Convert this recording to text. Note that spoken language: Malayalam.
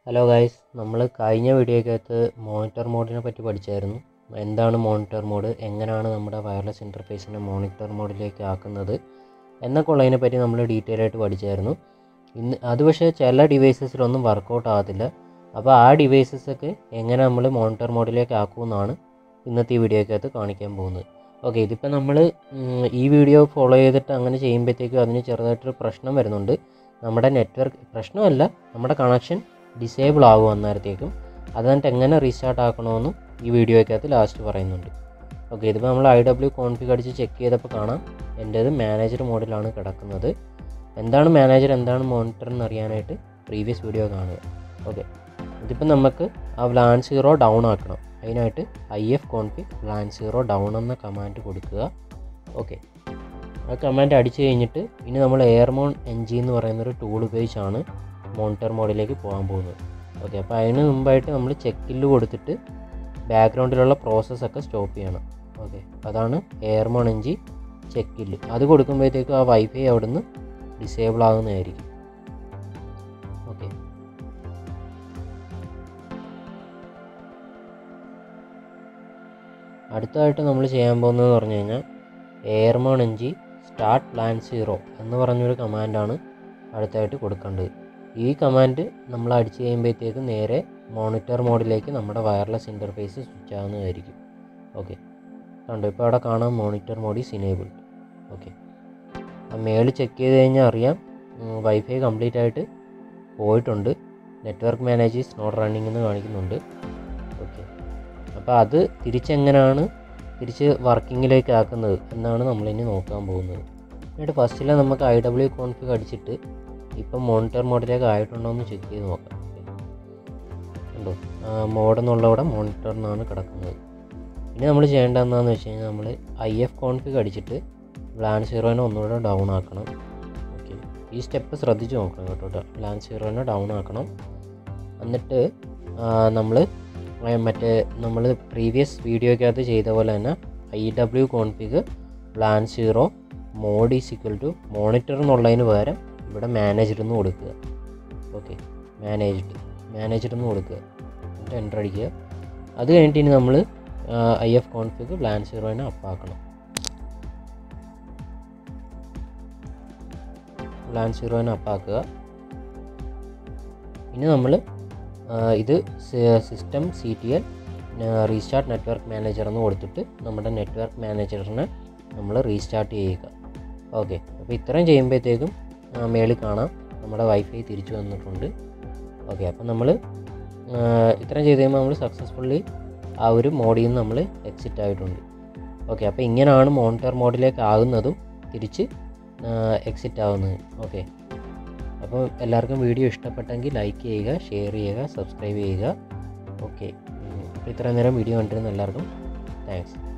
ഹലോ ഗൈസ് നമ്മൾ കഴിഞ്ഞ വീഡിയോക്കകത്ത് മോണിറ്റർ മോഡിനെ പറ്റി പഠിച്ചായിരുന്നു എന്താണ് മോണിറ്റർ മോഡ് എങ്ങനെയാണ് നമ്മുടെ വയർലെസ് ഇൻ്റർഫേസിനെ മോണിറ്റർ മോഡിലേക്ക് ആക്കുന്നത് എന്നൊക്കെ ഉള്ളതിനെ പറ്റി നമ്മൾ ഡീറ്റെയിൽ ആയിട്ട് പഠിച്ചായിരുന്നു ഇന്ന് അത് പക്ഷേ ചില ഡിവൈസസിലൊന്നും വർക്കൗട്ട് ആകത്തില്ല അപ്പോൾ ആ ഡിവൈസസൊക്കെ എങ്ങനെ നമ്മൾ മോണിറ്റർ മോഡിലേക്ക് ആക്കുമെന്നാണ് ഇന്നത്തെ ഈ വീഡിയോക്കകത്ത് കാണിക്കാൻ പോകുന്നത് ഓക്കെ ഇതിപ്പോൾ നമ്മൾ ഈ വീഡിയോ ഫോളോ ചെയ്തിട്ട് അങ്ങനെ ചെയ്യുമ്പോഴത്തേക്കും അതിന് ചെറുതായിട്ടൊരു പ്രശ്നം വരുന്നുണ്ട് നമ്മുടെ നെറ്റ്വർക്ക് പ്രശ്നമല്ല നമ്മുടെ കണക്ഷൻ ഡിസേബിൾ ആകും അന്നേരത്തേക്കും അത് എന്നിട്ട് എങ്ങനെ റീസ്റ്റാർട്ട് ആക്കണമെന്നും ഈ വീഡിയോയ്ക്കകത്ത് ലാസ്റ്റ് പറയുന്നുണ്ട് ഓക്കെ ഇതിപ്പോൾ നമ്മൾ ഐ ഡബ്ല്യു കോൺഫിഗ് അടിച്ച് ചെക്ക് ചെയ്തപ്പോൾ കാണാം എൻ്റേത് മാനേജർ മോഡിലാണ് കിടക്കുന്നത് എന്താണ് മാനേജർ എന്താണ് മോണിറ്റർ എന്ന് അറിയാനായിട്ട് പ്രീവിയസ് വീഡിയോ കാണുക ഓക്കെ ഇതിപ്പോൾ നമുക്ക് ആ വ്ലാൻ സീറോ ഡൗൺ ആക്കണം അതിനായിട്ട് I F config VLAN zero down എന്ന കമാൻഡ് കൊടുക്കുക ഓക്കെ ആ കമാൻഡ് അടിച്ചു കഴിഞ്ഞിട്ട് ഇനി നമ്മൾ എയർമോൺ എൻ ജി എന്ന് പറയുന്നൊരു ടൂൾ ഉപയോഗിച്ചാണ് മോണിറ്റർ മോഡിലേക്ക് പോകാൻ പോകുന്നത് ഓക്കെ അപ്പോൾ അതിന് മുമ്പായിട്ട് നമ്മൾ ചെക്കില് കൊടുത്തിട്ട് ബാക്ക്ഗ്രൗണ്ടിലുള്ള പ്രോസസ്സൊക്കെ സ്റ്റോപ്പ് ചെയ്യണം ഓക്കെ അതാണ് എയർമോൺ എൻ ജി ചെക്കില് അത് കൊടുക്കുമ്പോഴത്തേക്കും ആ വൈഫൈ അവിടെ നിന്ന് ഡിസേബിൾ ആകുന്നതായിരിക്കും ഓക്കെ അടുത്തതായിട്ട് നമ്മൾ ചെയ്യാൻ പോകുന്നതെന്ന് പറഞ്ഞു കഴിഞ്ഞാൽ airmon N G start wlan zero എന്ന് പറഞ്ഞൊരു കമാൻഡാണ് അടുത്തായിട്ട് കൊടുക്കേണ്ടത് ഈ കമാൻഡ് നമ്മൾ അടിച്ചു കഴിയുമ്പോഴത്തേക്ക് നേരെ മോണിറ്റർ മോഡിലേക്ക് നമ്മുടെ വയർലെസ് ഇൻ്റർഫേസ് സ്വിച്ച് ആവുന്നതായിരിക്കും ഓക്കെ കണ്ടോ ഇപ്പോൾ അവിടെ കാണാം monitor mode is enabled okay ആ മേളിൽ ചെക്ക് ചെയ്ത് കഴിഞ്ഞാൽ അറിയാം വൈഫൈ കംപ്ലീറ്റ് ആയിട്ട് പോയിട്ടുണ്ട് നെറ്റ്വർക്ക് മാനേജേഴ്സ് നോട്ട് റണ്ണിംഗ് എന്ന് കാണിക്കുന്നുണ്ട് ഓക്കെ അപ്പോൾ അത് തിരിച്ചെങ്ങനെയാണ് തിരിച്ച് വർക്കിങ്ങിലേക്ക് ആക്കുന്നത് എന്നാണ് നമ്മളിനി നോക്കാൻ പോകുന്നത് എന്നിട്ട് ഫസ്റ്റിൽ നമുക്ക് ഐ ഡബ്ല്യു കോൺഫിഗ് അടിച്ചിട്ട് ഇപ്പം മോണിറ്റർ മോഡിലേക്ക് ആയിട്ടുണ്ടോ എന്ന് ചെക്ക് ചെയ്ത് നോക്കാം ഉണ്ടോ മോഡ് എന്നുള്ളവിടെ മോണിറ്റർ എന്നാണ് കിടക്കുന്നത് ഇനി നമ്മൾ ചെയ്യേണ്ടത് എന്താണെന്ന് വെച്ച് കഴിഞ്ഞാൽ നമ്മൾ ഐ എഫ് കോൺഫിഗ് അടിച്ചിട്ട് ബ്ലാൻ സീറോനെ ഒന്നുകൂടെ ഡൗൺ ആക്കണം ഓക്കെ ഈ സ്റ്റെപ്പ് ശ്രദ്ധിച്ച് നോക്കണം കേട്ടോ ബ്ലാൻ സീറോനെ ഡൗൺ ആക്കണം എന്നിട്ട് നമ്മൾ മറ്റേ നമ്മൾ പ്രീവിയസ് വീഡിയോക്കകത്ത് ചെയ്ത പോലെ തന്നെ I W config wlan zero mode is equal to monitor എന്നുള്ളതിന് പകരം ഇവിടെ മാനേജർ എന്ന് കൊടുക്കുക ഓക്കെ മാനേജ്ഡ് മാനേജർ എന്ന് കൊടുക്കുക എന്നിട്ട് എൻ്റർ അടിക്കുക അത് കഴിഞ്ഞിട്ട് ഇനി നമ്മൾ ഐ എഫ് കോൺഫിഗ് പ്ലാൻ സീറോനെ അപ്പാക്കണം പ്ലാൻ സീറോനെ അപ്പാക്കുക ഇനി നമ്മൾ ഇത് system C T L restart network manager എന്ന് കൊടുത്തിട്ട് നമ്മുടെ നെറ്റ്വർക്ക് മാനേജറിനെ നമ്മൾ റീസ്റ്റാർട്ട് ചെയ്യുക ഓക്കെ അപ്പോൾ ഇത്രയും ചെയ്യുമ്പോഴത്തേക്കും മേളിൽ കാണാം നമ്മുടെ വൈഫൈ തിരിച്ചു വന്നിട്ടുണ്ട് ഓക്കെ അപ്പം നമ്മൾ ഇത്രയും ചെയ്ത് കഴിയുമ്പോൾ നമ്മൾ സക്സസ്ഫുള്ളി ആ ഒരു മോഡിൽ നിന്ന് നമ്മൾ എക്സിറ്റ് ആയിട്ടുണ്ട് ഓക്കെ അപ്പോൾ ഇങ്ങനെയാണ് മോണിറ്റർ മോഡിലേക്ക് ആകുന്നതും തിരിച്ച് എക്സിറ്റ് ആവുന്നത് ഓക്കെ അപ്പോൾ എല്ലാവർക്കും വീഡിയോ ഇഷ്ടപ്പെട്ടെങ്കിൽ ലൈക്ക് ചെയ്യുക ഷെയർ ചെയ്യുക സബ്സ്ക്രൈബ് ചെയ്യുക ഓക്കെ അപ്പോൾ ഇത്രയും നേരം വീഡിയോ കണ്ടിരുന്ന എല്ലാവർക്കും താങ്ക്സ്